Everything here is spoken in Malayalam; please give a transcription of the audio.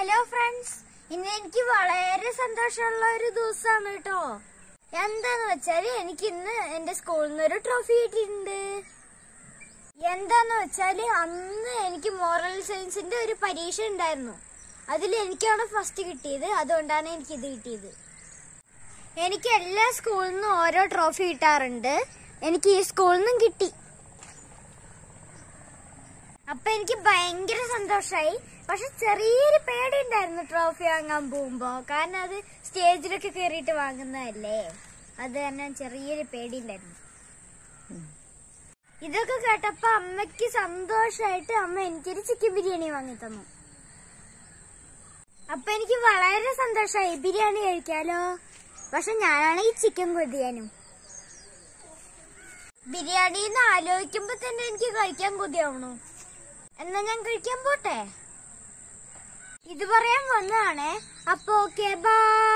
ഹലോ ഫ്രണ്ട്സ് ഇന്ന് എനിക്ക് വളരെ സന്തോഷമുള്ള ഒരു ദിവസമാണ് കേട്ടോ എന്താന്ന് വെച്ചാല് എനിക്ക് ഇന്ന് എന്റെ സ്കൂളിൽ നിന്ന് ഒരു ട്രോഫി കിട്ടിയിട്ടുണ്ട് എന്താന്ന് വെച്ചാല് അന്ന് എനിക്ക് മോറൽ സയൻസിന്റെ ഒരു പരീക്ഷ ഉണ്ടായിരുന്നു അതിൽ എനിക്കാണ് ഫസ്റ്റ് കിട്ടിയത് അതുകൊണ്ടാണ് എനിക്ക് ഇത് കിട്ടിയത് എനിക്ക് എല്ലാ സ്കൂളിൽ നിന്നും ഓരോ ട്രോഫി കിട്ടാറുണ്ട് എനിക്ക് ഈ സ്കൂളിൽ നിന്നും കിട്ടി അപ്പൊ എനിക്ക് ഭയങ്കര സന്തോഷായി പക്ഷെ ചെറിയൊരു പേടി ഉണ്ടായിരുന്നു ട്രോഫി വാങ്ങാൻ പോകുമ്പോ കാരണം അത് സ്റ്റേജിലൊക്കെ കയറിയിട്ട് വാങ്ങുന്നതല്ലേ അത് തന്നെ ചെറിയൊരു പേടി ഉണ്ടായിരുന്നു ഇതൊക്കെ കേട്ടപ്പോ അമ്മയ്ക്ക് സന്തോഷായിട്ട് അമ്മ എനിക്കൊരു ചിക്കൻ ബിരിയാണി വാങ്ങി തന്നു അപ്പൊ എനിക്ക് വളരെ സന്തോഷമായി ബിരിയാണി കഴിക്കാലോ പക്ഷെ ഞാനാണെങ്കിൽ ചിക്കൻ കൊതിയാനും ബിരിയാണി എന്ന് ആലോചിക്കുമ്പോ തന്നെ എനിക്ക് കഴിക്കാൻ കൊതിയാവണു എന്നാ ഞാൻ കഴിക്കാൻ പോട്ടെ ഇത് പറയാൻ വന്നതാണേ അപ്പൊ ഓക്കെ ബൈ